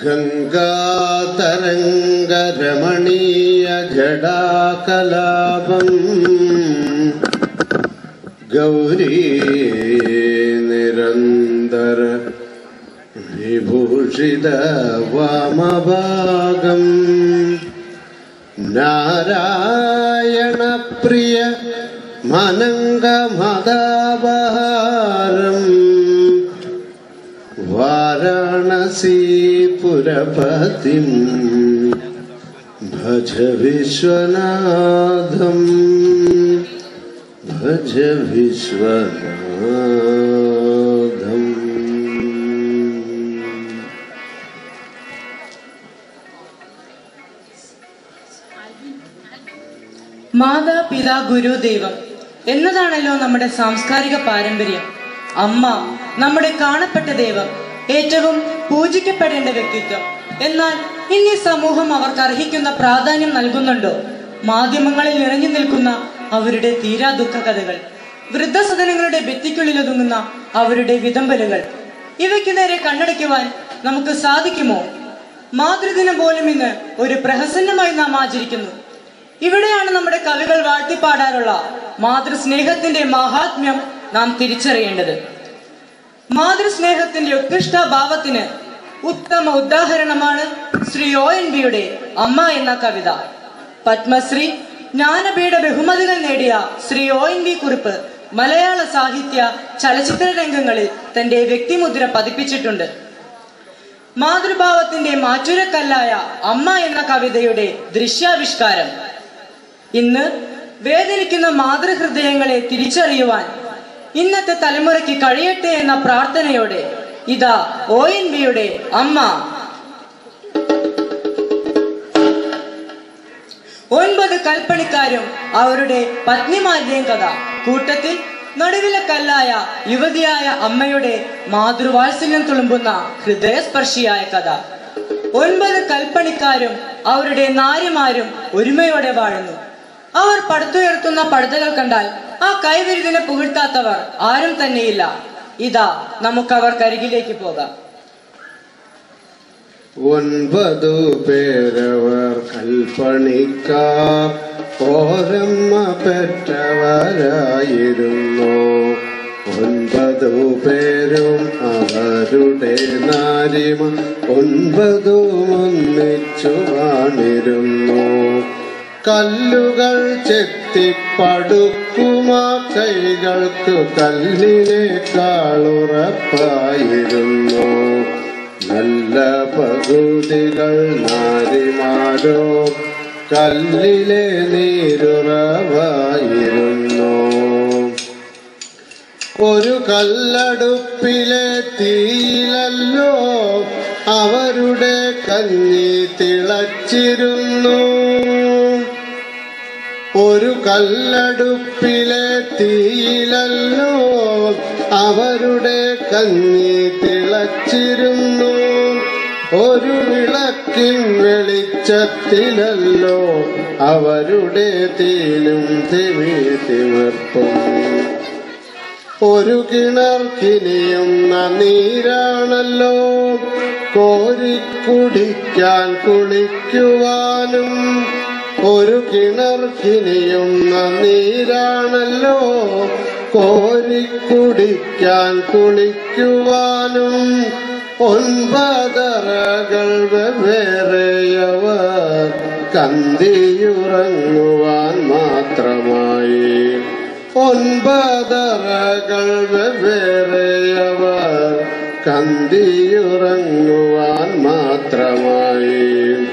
ഗംഗാതരംഗരമണീയ ജടാകലാപം ഗൗരീ നിരന്തര വിഭൂഷിത വാമഭാഗം നാരായണപ്രിയ മനംഗമദാപഹാരം വാരാണസീപുരപതിം ഭജ വിശ്വനാഥം ഭജ വിശ്വനാഥം മാതാപിതാ ഗുരു ദൈവം എന്നതാണല്ലോ നമ്മുടെ സാംസ്കാരിക പാരമ്പര്യം അമ്മ നമ്മുടെ കാണപ്പെട്ട ദൈവം ഏറ്റവും പൂജിക്കപ്പെടേണ്ട വ്യക്തിത്വം എന്നാൽ ഇന്ന് ഈ സമൂഹം അവർക്ക് അർഹിക്കുന്ന പ്രാധാന്യം നൽകുന്നുണ്ടോ മാധ്യമങ്ങളിൽ നിറഞ്ഞു നിൽക്കുന്ന അവരുടെ തീരാ ദുഃഖ കഥകൾ വൃദ്ധസദനങ്ങളുടെ ഭിത്തിക്കുള്ളിലൊതുങ്ങുന്ന അവരുടെ വിതമ്പലുകൾ ഇവയ്ക്ക് നേരെ കണ്ണടയ്ക്കുവാൻ നമുക്ക് സാധിക്കുമോ മാതൃദിനം പോലും ഇന്ന് ഒരു പ്രഹസന്നമായി നാം ആചരിക്കുന്നു ഇവിടെയാണ് നമ്മുടെ കവികൾ വാഴ്ത്തിപ്പാടാറുള്ള മാതൃസ്നേഹത്തിന്റെ മഹാത്മ്യം നാം തിരിച്ചറിയേണ്ടത് മാതൃസ്നേഹത്തിന്റെ ഉത്കൃഷ്ട ഭാവത്തിന് ഉത്തമ ഉദാഹരണമാണ് ശ്രീ ഒ എൻ ബിയുടെ അമ്മ എന്ന കവിത പത്മശ്രീ ജ്ഞാനപീഠ ബഹുമതികൾ നേടിയ ശ്രീ ഒ എൻ ബി കുറിപ്പ് മലയാള സാഹിത്യ ചലച്ചിത്ര രംഗങ്ങളിൽ തന്റെ വ്യക്തിമുദ്ര പതിപ്പിച്ചിട്ടുണ്ട് മാതൃഭാവത്തിന്റെ മാറ്റുരക്കല്ലായ അമ്മ എന്ന കവിതയുടെ ദൃശ്യാവിഷ്കാരം ഇന്ന് വേദനിക്കുന്ന മാതൃഹൃദയങ്ങളെ തിരിച്ചറിയുവാൻ ഇന്നത്തെ തലമുറയ്ക്ക് കഴിയട്ടെ എന്ന പ്രാർത്ഥനയോടെ ഇതാ ഒ എൻ ബിയുടെ അമ്മ ഒൻപത് കൽപ്പണിക്കാരും അവരുടെ പത്നിമാരുടെയും കഥ കൂട്ടത്തിൽ നടുവിലെ കല്ലായ യുവതിയായ അമ്മയുടെ മാതൃവാത്സല്യം തുളുമ്പുന്ന ഹൃദയസ്പർശിയായ കഥ ഒൻപത് കൽപ്പണിക്കാരും അവരുടെ നാരിമാരും ഒരുമയോടെ വാഴുന്നു അവർ പടുത്തുയർത്തുന്ന പടുതകൾ കണ്ടാൽ ആ കൈവിരുതിനെ പുകഴ്ത്താത്തവർ ആരും തന്നെയില്ല ഇതാ നമുക്ക് അവർക്കരികിലേക്ക് പോകാം ഒൻപതു പേരവർ കൽപ്പണിക്കാർ ഓരമ്മ പെറ്റവരായിരുന്നു ഒൻപതു പേരും അവരുടെ നാരിമ ഒൻപതും ഒന്നിച്ചു വാണിരുന്നു കല്ലുകൾ ചെത്തിപ്പടുക്കുമാ കൈകൾക്ക് കല്ലിനേക്കാളുറപ്പായിരുന്നു നല്ല പകുതികൾ നാരിമാരോ കല്ലിലെ നീരുറവായിരുന്നു ഒരു കല്ലടുപ്പിലെ തീയിലല്ലോ അവരുടെ കഞ്ഞി തിളച്ചിരുന്നു ഒരു കല്ലടുപ്പിലെ തീയിലല്ലോ അവരുടെ കഞ്ഞി തിളച്ചിരുന്നു ഒരു വിളക്കിൻ വെളിച്ചത്തിലല്ലോ അവരുടെ തീനും തിമി തിമിർപ്പും ഒരു കിണർക്കിനിയും നീരാണല്ലോ കോരിക്കുടിക്കാൻ കുളിക്കുവാനും ഒരു കിണർക്കിനിയും നീരാണല്ലോ കോരിക്കുടിക്കാൻ കുളിക്കുവാനും ഒൻപതറകൾ വെവ്വേറെയവർ കന്തിയുറങ്ങുവാൻ മാത്രമായി ഒൻപതറകൾ വെവ്വേറെയവർ കന്തിയുറങ്ങുവാൻ മാത്രമായി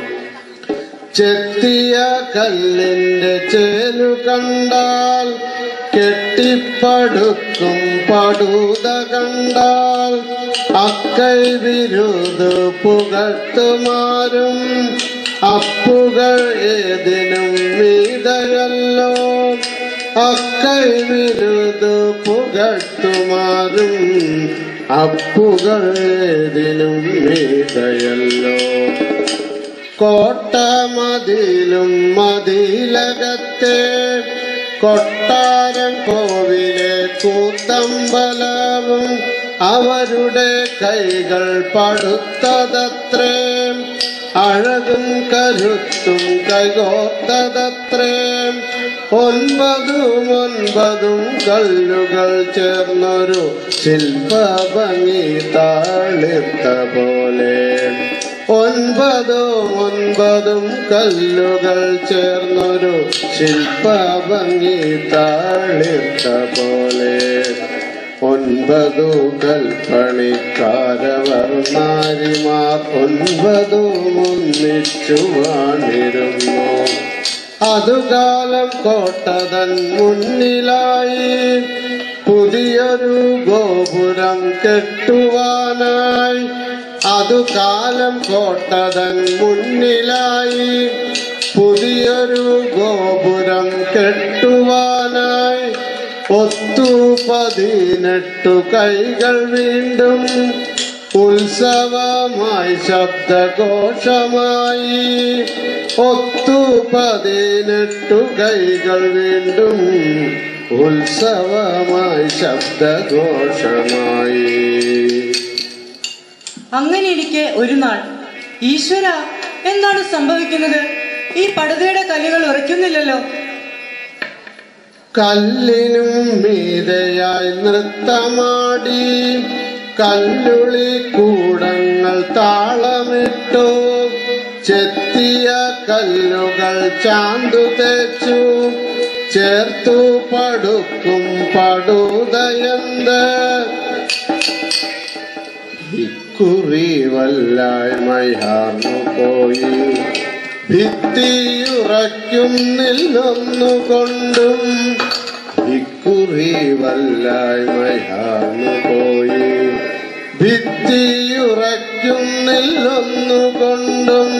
ചെത്തിയ കല്ലിന്റെ ചേലു കണ്ടാൽ കെട്ടിപ്പടുക്കും പടുത കണ്ടാൽ അക്കൈ വിരുത് പുകട്ടുമാരും അപ്പുകൾ ഏതിനും മീതയല്ലോ അക്കൈ വിരുത് പുകട്ടുമാരും അപ്പുകൾ ഏതിനും മീതയല്ലോ കോട്ട മതിലും മതിലകത്തെ കൊട്ടാരം കോവിലെ കൂത്തമ്പലവും അവരുടെ കൈകൾ പടുത്തതത്രേ അഴകും കരുത്തും കൈകോർത്തതത്രേ ഒൻപതും ഒൻപതും കല്ലുകൾ ചേർന്നൊരു ശില്പഭംഗി താളിർത്ത പോലെ ഒൻപതും ഒൻപതും കല്ലുകൾ ചേർന്നൊരു ശില്പഭംഗി താളിർത്ത പോലെ ഒൻപതു കൽപ്പണിക്കാരവർ നാരിമാർ ഒൻപതും ഒന്നിച്ചു വാണിരുന്നു അതുകാലം കോട്ടതൻ മുന്നിലായി പുതിയൊരു ഗോപുരം കെട്ടുവാനായി അതുകാലം കോട്ടതൻ മുന്നിലായി പുതിയൊരു ഗോപുരം കെട്ടുവാനായി ഒത്തു പതിനെട്ടു കൈകൾ വീണ്ടും ഉത്സവമായി ശബ്ദഘോഷമായി ഒത്തു പതിനെട്ടു കൈകൾ വീണ്ടും ഉത്സവമായി ശബ്ദഘോഷമായി അങ്ങനെയിരിക്കെ ഒരു നാൾ ഈശ്വര എന്താണ് സംഭവിക്കുന്നത് ഈ പടുതയുടെ കല്ലുകൾ ഉറയ്ക്കുന്നില്ലല്ലോ കല്ലിനും മീതയായി നൃത്തമാടി കല്ലുളി കൂടങ്ങൾ താളമിട്ടു ചെത്തിയ കല്ലുകൾ ചാന്തു തേച്ചു ചേർത്തു പടുക്കും പടുതയന്ത് ഇക്കുറി വല്ലായ്മയാർന്നു പോയി ഭിത്തിയുറയ്ക്കുന്നില്ലൊന്നു കൊണ്ടും ഇക്കുറി വല്ലായ്മയാർന്നു പോയി ഭിത്തിയുറയ്ക്കുന്നില്ലൊന്നു കൊണ്ടും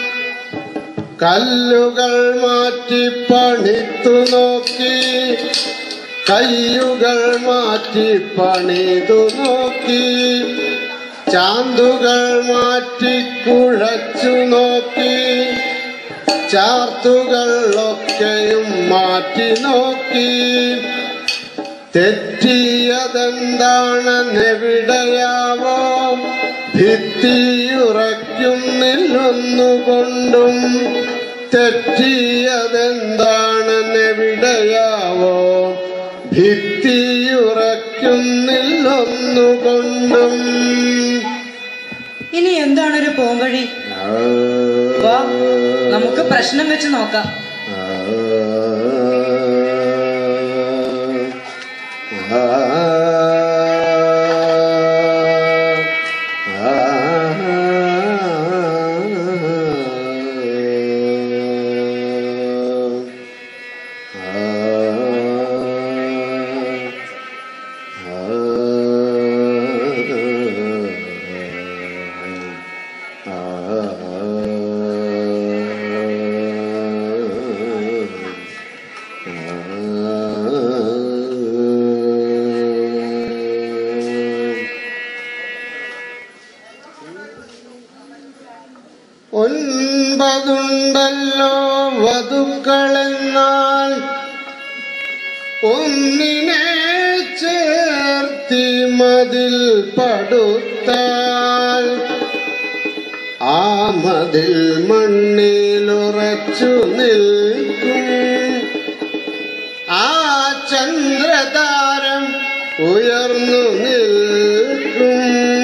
കല്ലുകൾ മാറ്റി പണിത്തു നോക്കി കയ്യുകൾ മാറ്റി പണിതു നോക്കി ചാന്തുകൾ മാറ്റി കുഴച്ചു നോക്കി ചാർത്തുകൾ ഒക്കെയും മാറ്റി നോക്കി തെറ്റിയതെന്താണെന്നെവിടെയാവോ ഭിത്തിയുറയ്ക്കുന്നില്ലൊന്നുകൊണ്ടും തെറ്റിയതെന്താണെന്നെവിടെയാവോ ഭിത്തിയുറയ്ക്കുന്നില്ലൊന്നുകൊണ്ടും ഇനി എന്താണൊരു പോംവഴി വാ നമുക്ക് പ്രശ്നം വെച്ച് നോക്കാം ഒൻപതുണ്ടല്ലോ വധുക്കളെന്നാൽ ഒന്നിനെ ചേർത്തി മതിൽ പടുത്താൽ ആ മതിൽ മണ്ണിലുറച്ചു നിൽക്കും ആ ചന്ദ്രതാരം ഉയർന്നു നിൽക്കും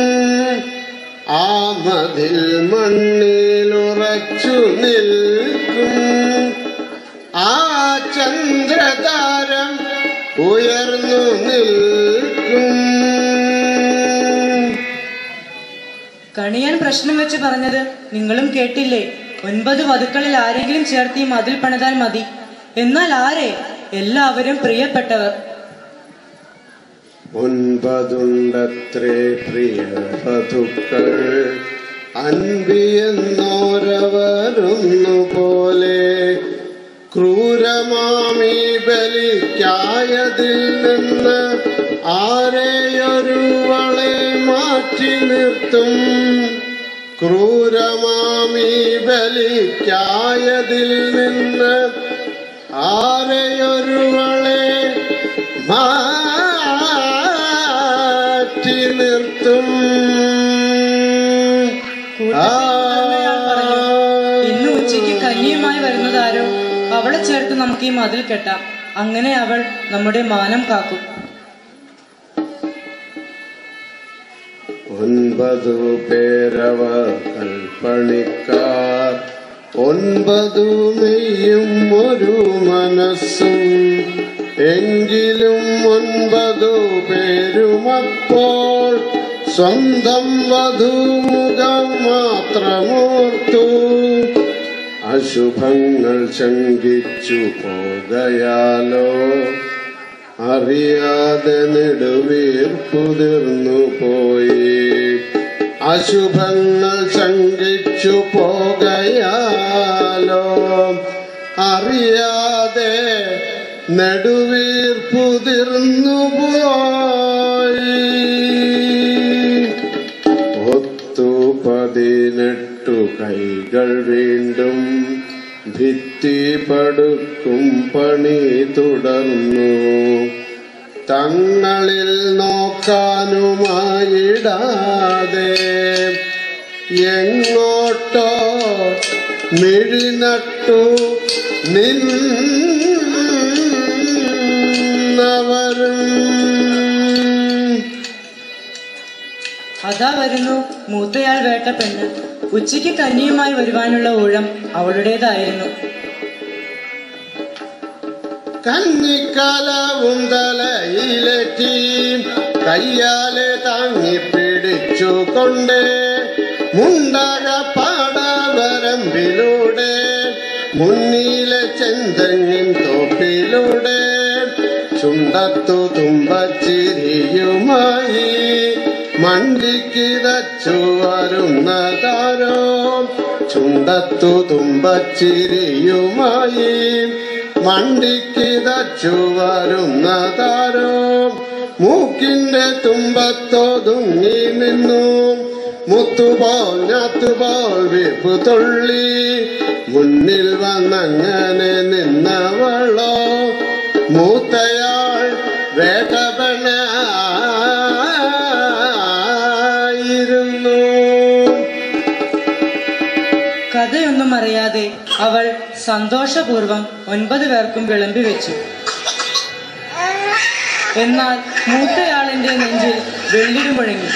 ആ മതിൽ മണ്ണിലുറച്ചു നിൽക്കും ആ ചന്ദ്രതാരം ഉയർന്നു നിൽക്കും കണിയാൻ പ്രശ്നം വെച്ച് പറഞ്ഞത് നിങ്ങളും കേട്ടില്ലേ ഒൻപത് വധുക്കളിൽ ആരെങ്കിലും ചേർത്ത് ഈ മതിൽ പണിതാൽ മതി എന്നാൽ ആരെ എല്ലാവരും പ്രിയപ്പെട്ടവർ ഒൻപതുണ്ടത്രേ പ്രിയ വധുക്കൾ അൻപിയെന്നോരവരൊന്നു പോലെ ക്രൂരമാമി ബലിക്കായതിൽ നിന്ന് ആരെയൊരുവളെ മാറ്റി നിർത്തും ക്രൂരമാമി ബലിക്കായതിൽ നിന്ന് ആരെയൊരുവളെ മാറ്റി നിർത്തും കൂട്ടത്തിൽ അമ്മയാൾ പറഞ്ഞു ചേർത്ത് നമുക്ക് ഈ മതിൽ കെട്ടാം അങ്ങനെ അവൾ നമ്മുടെ മാനം കാക്കും ഒൻപതു പേരവർ കൽപ്പണിക്കാർ ഒൻപതു മെയ്യും ഒരു മനസ്സും എങ്കിലും ഒൻപതു പേരുമപ്പോൾ സ്വന്തം വധുമുഖം മാത്രമോർത്തു അശുഭങ്ങൾ ശങ്കിച്ചു പോകയാലോ അറിയാതെ നെടുവീർപ്പുതിർന്നു പോയി അശുഭങ്ങൾ ശങ്കിച്ചു പോകയാലോ അറിയാതെ നെടുവീർപ്പുതിർന്നു പോയി ഒത്തു പതിനെട്ടു കൈകൾ വീണ്ടും ഭിത്തി പടുക്കും പണി തുടർന്നു തങ്ങളിൽ നോക്കാനുമായിടാതെ എങ്ങോട്ടോ മിഴിനട്ടു നിന്നവരും അതാ വരുന്നു മൂത്തയാൾ വേട്ട പെണ്ണ് ഉച്ചയ്ക്ക് കന്നിയുമായി വരുവാനുള്ള ഊഴം അവളുടേതായിരുന്നു കന്നിക്കലവും തലയിലെത്തി കയ്യാലെ താങ്ങി പിടിച്ചു കൊണ്ട് മുണ്ടക പാടവരമ്പിലൂടെ മുന്നിലെ ചെന്തങ്ങിൻ തോപ്പിലൂടെ ചുണ്ടത്തു തുമ്പച്ചിരിയുമായി മണ്ടിക്കിതച്ചു വരുന്നതാരോ ചുണ്ടത്തു തുമ്പച്ചിരിയുമായി മണ്ടിക്കിതച്ചു വരുന്നതാരോ മൂക്കിന്റെ തുമ്പത്തൊതുങ്ങി നിന്നു മുത്തുപോൽ ഞാത്തുപോൽ വിപ്പു തുള്ളി മുന്നിൽ വന്നങ്ങനെ നിന്നവളോ മൂത്തയാൾ വേട്ടപണായിരുന്നു കഥയൊന്നും അറിയാതെ അവൾ സന്തോഷപൂർവം ഒൻപത് പേർക്കും വിളമ്പി വെച്ചു എന്നാൽ മൂത്തയാളിന്റെ നെഞ്ചിൽ വെള്ളിടി മുഴങ്ങി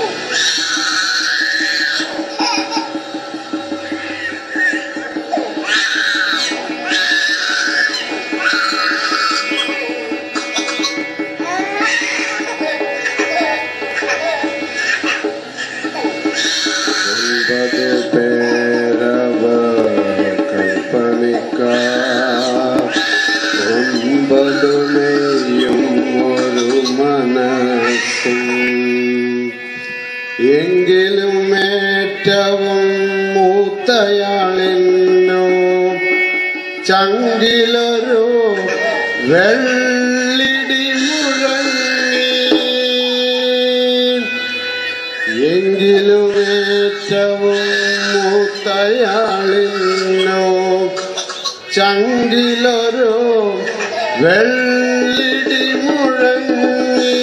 ഒൻപത് പേരവർ കൽപ്പണിക്കാർ ഒൻപത് മെയ്യും ഒരു മനസ്സും എങ്കിലും ഏറ്റവും മൂത്തയാളിന്നു ചങ്കിലൊരു വെള്ളിടി മുഴങ്ങി എങ്കിലും ഏറ്റവും മൂത്തയാളിന്നോ ചങ്കിലൊരു വെള്ളിടി മുഴങ്ങി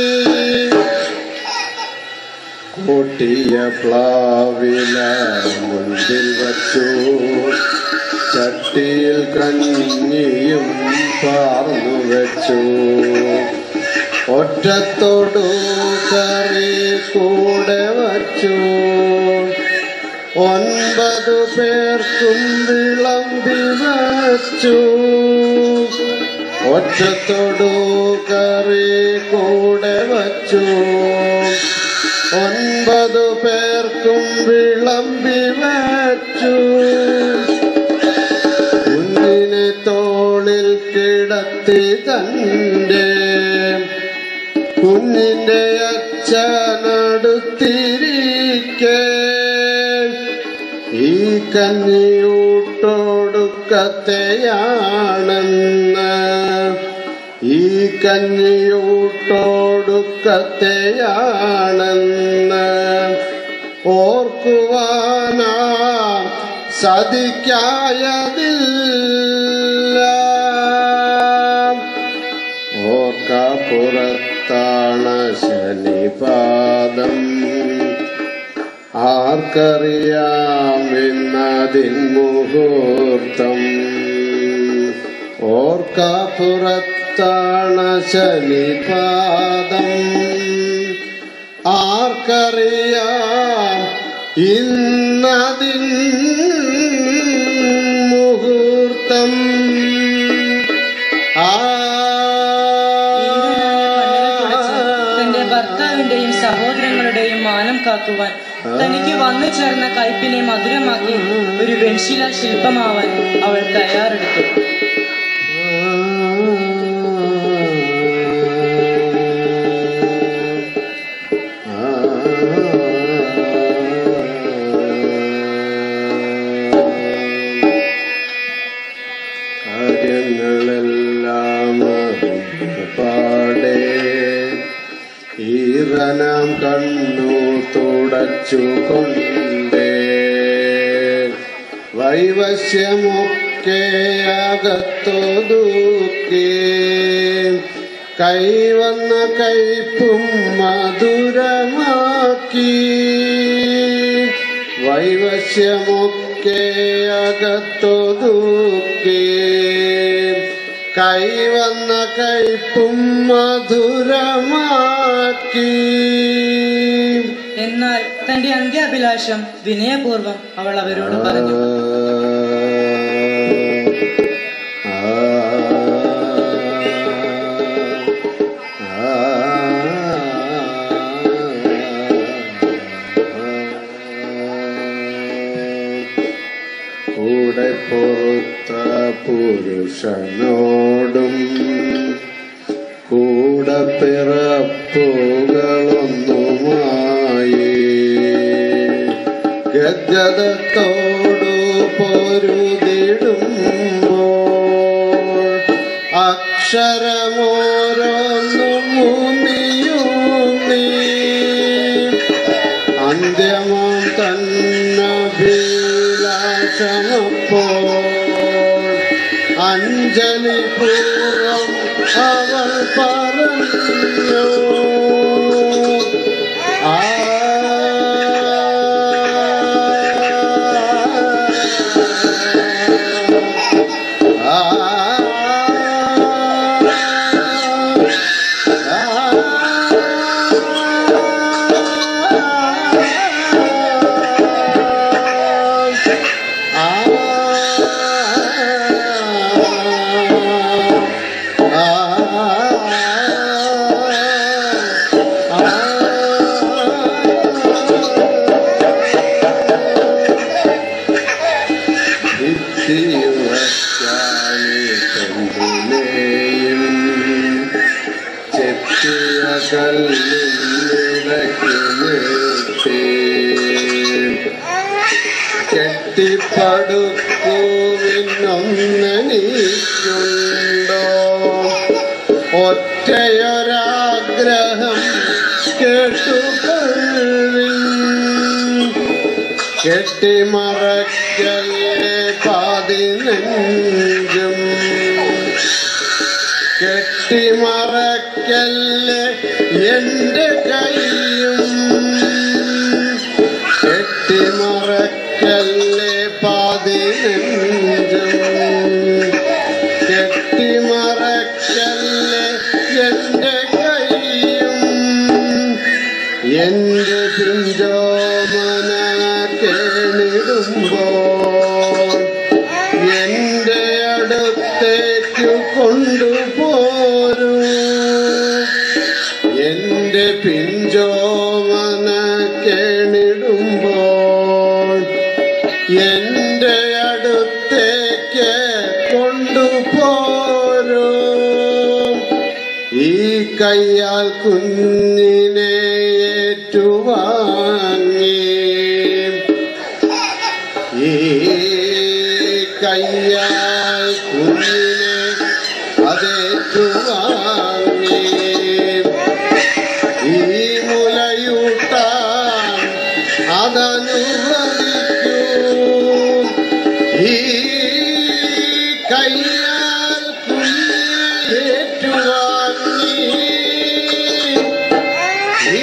കൂട്ടിയ പ്ലാവില മുൻപിൽ വച്ചു ചട്ടിയിൽ കഞ്ഞിയും പാർന്നു വെച്ചു ഒറ്റത്തോടു കറി കൂടെ വച്ചു ഒൻപതു പേർക്കും വിളമ്പി വച്ചു ഒറ്റത്തോടു കറി കൂടെ വച്ചു ഒൻപതു പേർക്കും വിളമ്പി വച്ചു കുഞ്ഞിനെ തോളിൽ കിടത്തി തന്റെ കുഞ്ഞിന്റെ അച്ഛനടുത്തിരിക്കെ ഈ കഞ്ഞിയൂട്ടൊടുക്കത്തെയാണെന്ന് ഈ കഞ്ഞിയൂട്ടൊടുക്കത്തെയാണെന്ന് ഓർക്കുവാനാ സതിക്കായതില്ല ഓർക്കാപ്പുറത്താണ് ശനിപാദം ആർക്കറിയാം എന്നതിൻ മുഹൂർത്തം ഓർക്കാപ്പുറത്താണ ശനിപാദം ആർക്കറിയാം ഇന്നതിൻ മുഹൂർത്തം ആ തന്റെ ഭർത്താവിന്റെയും സഹോദരങ്ങളുടെയും മാനം കാക്കുവാൻ തനിക്ക് വന്നു ചേർന്ന കയ്പിനെ മധുരമാക്കി ഒരു വെൺശില ശില്പമാവാൻ അവൾ തയ്യാറെടുത്തു കാര്യങ്ങളെല്ലാം പാടെ ഈറനാം കണ്ണു തുടച്ചുകൊണ്ടേ വൈവശ്യമൊക്കെ അകത്തൊതുക്കി കൈവന്ന കൈപ്പും മധുരമാക്കി വൈവശ്യമൊക്കെ അകത്തൊതുക്കി കൈവന്ന കൈപ്പും മധുരമാക്കി എന്നാൽ തന്റെ അന്ത്യാഭിലാഷം വിനയപൂർവ്വം അവൾ അവരോട് പറഞ്ഞു കൂടെ പൊറുത്ത പുരുഷനോടും കൂടെ പിറപ്പുകളൊന്നുമായി ഗദ്ഗതത്തോടു പൊരുതിടുമ്പോൾ അക്ഷരമോരോന്നും മുന്നിയൂന്നി അന്ത്യമാം തന്നഭിലാഷമപ്പോൾ അഞ്ജലി പൂർവം അവൾ പറഞ്ഞു ആ ചെത്തിയ കല്ലിടയ്ക്ക് നിർത്തി കെട്ടിപ്പടുക്കുവിനൊന്നനീക്കുണ്ടോ ഒറ്റയൊരാഗ്രഹം കേട്ടുകൊള്ളിൻ കെട്ടിമറയ്ക്കലേ പതിനഞ്ചും കെട്ടിമറയ്ക്കല്ലേ എന്റെ കൈയും കെട്ടിമറയ്ക്കല്ലേ പതിനഞ്ചും കെട്ടിമറയ്ക്കല്ലേ എന്റെ കൈയും എന്റെ പിഞ്ചോമന കേണിടുമ്പോൾ എന്റെ അടുത്തേക്ക് കൊണ്ടുപോരൂ എന്റെ പിഞ്ചോമന കേണിടുമ്പോൾ എന്റെ അടുത്തേക്ക് കൊണ്ടുപോരൂ ഈ കയ്യാൽ കുഞ്ഞിനെ ഏറ്റുവാങ്ങി ഈ കയ്യാൽ കുഞ്ഞിനെ അതേറ്റുവാങ്ങി ഈ മുലയൂട്ടാൻ അതനുവദിക്കൂ ഈ കയ്യാൽ കുഞ്ഞിനെ ഏറ്റുവാങ്ങി ഈ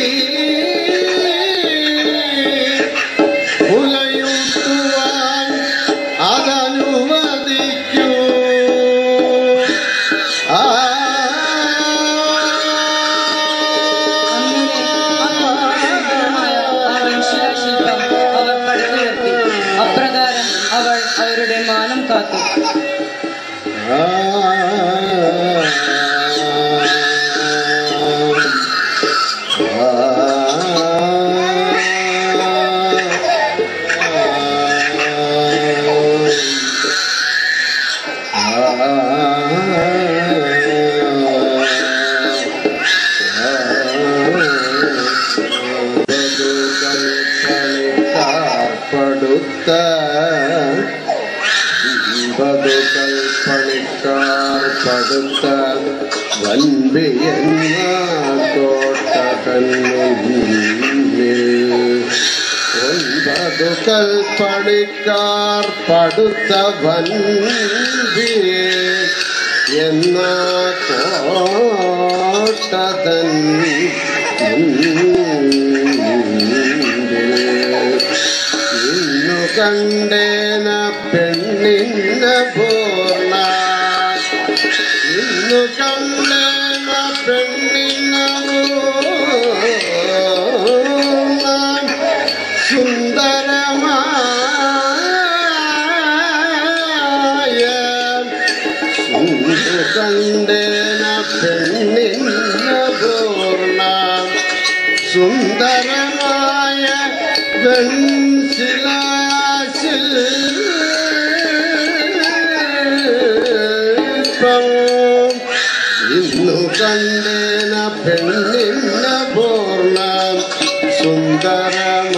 മുലയൂട്ടുവാൻ അതനുവദിക്കൂ പടുത്ത ബതുകൾ പണിക്കാർ പടുത്ത വൻപിയെന്ന കോട്ട കണ്ണുന്നിൽ ഒൻപതുകൾ പണിക്കാർ പടുത്ത വൻപിയെ എന്ന കോട്ടതൻ ഇന്നു കണ്ടേന പെണ്ണിന്ന പൂർണ്ണ ഇന്നു കണ്ടേന പെണ്ണിന്ന പൂർണ്ണ സുന്ദരമായ സുന്ദര കണ്ടേന പെണ്ണിന്ന പൂർണ്ണ സുന്ദരമായ വെൺശിലാശില്പം ഇന്നു കണ്ടേന പെണ്ണിന്ന പൂർണ്ണ സുന്ദരമായ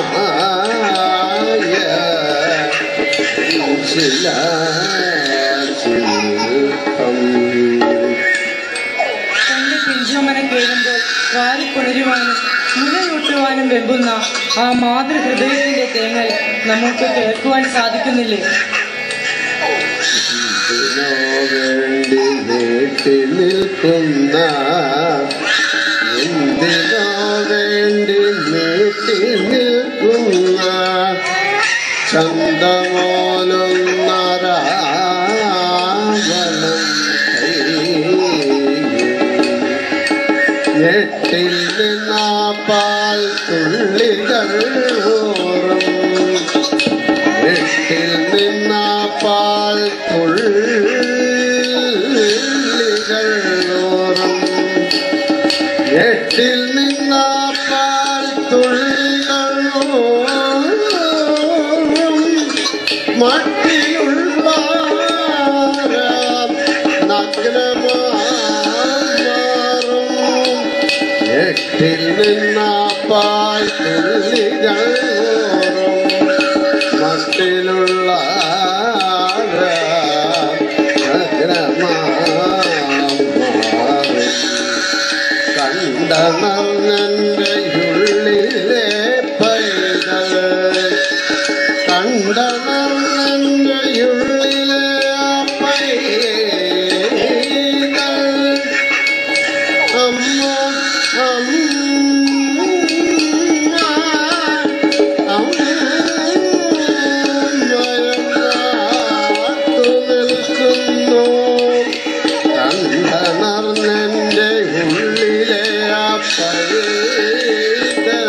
ശിലാശില്പം തന്റെ പിഞ്ചോമന കേഴുമ്പോൾ വാരിപ്പുണരുവാനും മുലയൂട്ടുവാനും വെമ്പുന്ന ആ മാതൃഹൃദയത്തിന്റെ തേങ്ങൽ നമുക്ക് കേൾക്കുവാൻ സാധിക്കുന്നില്ലേ ഇതിനോ വേണ്ടി നീട്ടി നിൽക്കുന്ന എന്തിനോ വേണ്ടി നീട്ടി നിൽക്കുന്ന ചന്തമോലൊന്ന രാവണം ഞെട്ടിൽ നിന്നാ പാൽ തുള്ളികൾ ഓറും എട്ടിൽ നിന്ന പാൽ തുള്ളികൾ ഓറും എട്ടിൽ നിന്ന പാൽ തുള്ളികൾ ഓറും മട്ടിയുള്ള നഗ്നമാറും എട്ടിൽ നിന്ന പാൽ തുള്ളികൾ ഓറും മട്ടിലുള്ള കണ്ടണർന്നൻ്റെ ഉള്ളിലെ പൈതൽ കണ്ടണർന്നൻ്റെ ഉള്ളിലെ പൈതൽ അമ്മ അമ്മ നിൽക്കുന്നു കണ്ടണർന്നെൻ്റെ ഉള്ളിലെ ആ പൈതൽ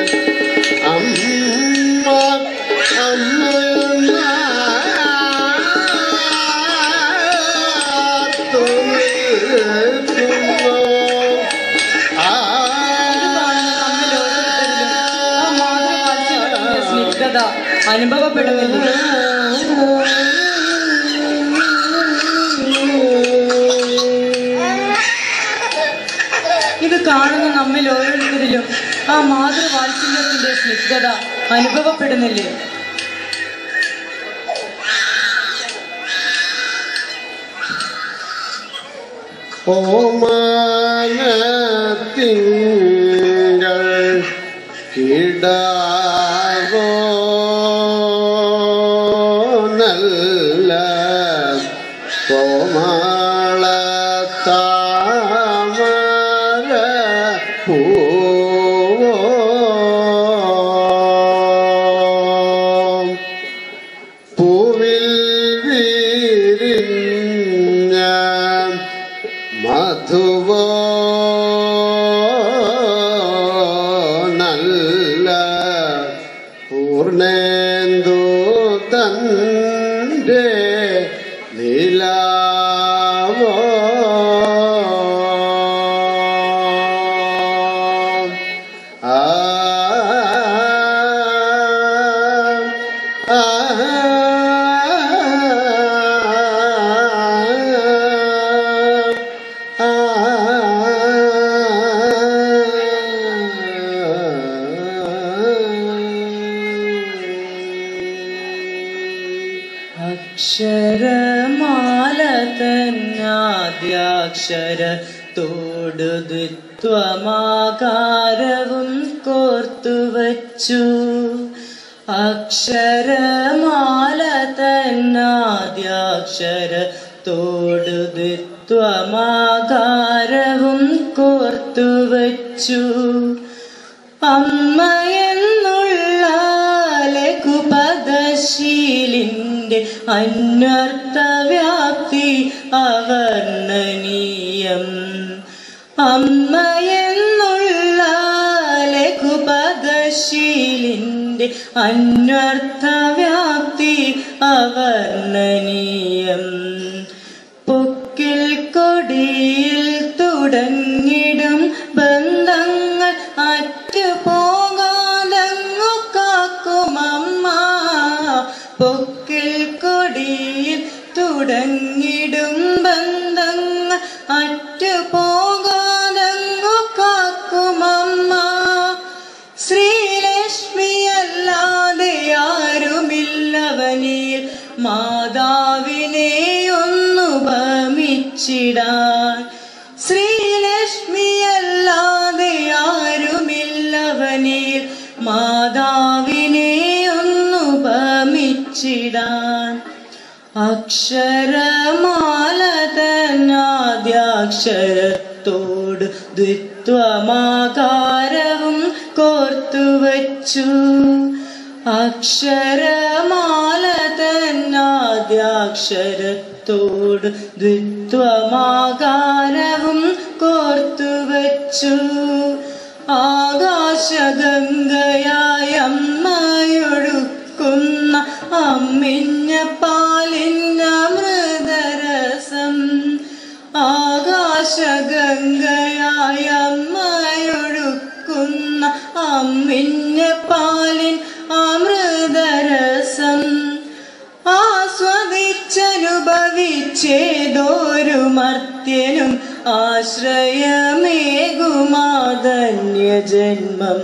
അമ്മ അമ്മ നിൽക്കുന്നു ആ ഇത് കാണുന്ന നമ്മിൽ ഓരോരുത്തരിലും ആ മാതൃവാത്സല്യത്തിന്റെ സ്നിഗ്ധത അനുഭവപ്പെടുന്നില്ലേ ഇത് കാണുന്ന നമ്മിൽ ഓരോരുത്തരിലും ആ മാതൃവാത്സല്യത്തിന്റെ സ്നിഗ്ധത അനുഭവപ്പെടുന്നില്ലേ ഓമാനത്തിങ്കൾ കിടാവോ നല്ല കോമാള താമര പൂവോ പൂവിൽ വീരിഞ്ഞ മധുവോ നല്ല പൂർണേന്ദു തൻ്റെ അക്ഷരമാല തന്നാദ്യാക്ഷര ത്വമാകാരവും കോർത്തുവച്ചു അക്ഷരമാല തന്നാദ്യാക്ഷര ത്വമാകാരവും കോർത്തുവച്ചു അമ്മയെന്നുള്ള ലഘുപദശീലിന്റെ അന്വർത്ഥവ്യാപ്തി അവർണ്ണനീയം അമ്മയെന്നുള്ള ലഘുപദശീലിന്റെ അന്വർത്ഥവ്യാപ്തി അവർണ്ണനീയം പൊക്കിൽ കൊടിയിൽ തുടങ്ങിടും ബന്ധങ്ങൾ അറ്റുപോകാതങ്ങു കാക്കുമമ്മ പൊക്കിൽ കൊടിയിൽ തുടങ്ങിടും ബന്ധങ്ങൾ അറ്റുപോകാതങ്ങു കാക്കുമമ്മ ശ്രീലക്ഷ്മിയല്ലാതെ ആരുമില്ലവനിൽ മാതാവിനെ ഒന്നു ഭമിച്ചിടാൻ ശ്രീലക്ഷ്മിയല്ലാതെ ആരുമില്ലവനിൽ മാതാവിനെ ഒന്നു ഭമിച്ചിടാൻ അക്ഷരമാല തന്നാദ്യാക്ഷരത്തോട് ദ്വിത്വമാകാരവും കോർത്തുവച്ചു അക്ഷരമാല തന്നാദ്യാക്ഷരത്തോട് ദ്വിത്വമാകാരവും കോർത്തുവച്ചു ആകാശഗംഗയായ അമ്മയൊഴുക്കുന്ന അമ്മിഞ്ഞ പാലിഞ്ഞ മൃദരസം ആകാശഗംഗയായ അമ്മയൊഴുക്കുന്ന അമ്മിഞ്ഞ പാലിൻ അമൃതരസം ആസ്വദിച്ചനുഭവിച്ചേതോരു മർത്യനും ആശ്രയമേകുമാതന്യ ജന്മം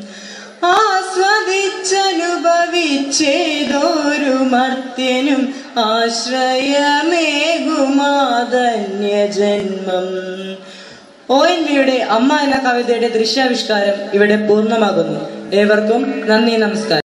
ആസ്വദിച്ചനുഭവിച്ചേതോരു മർത്യനും ആശ്രയമേകുമാതന്യ ജന്മം ഒ എൻ വിയുടെ അമ്മ എന്ന കവിതയുടെ ദൃശ്യാവിഷ്കാരം ഇവിടെ പൂർണ്ണമാകുന്നു ഏവർക്കും നന്ദി നമസ്കാരം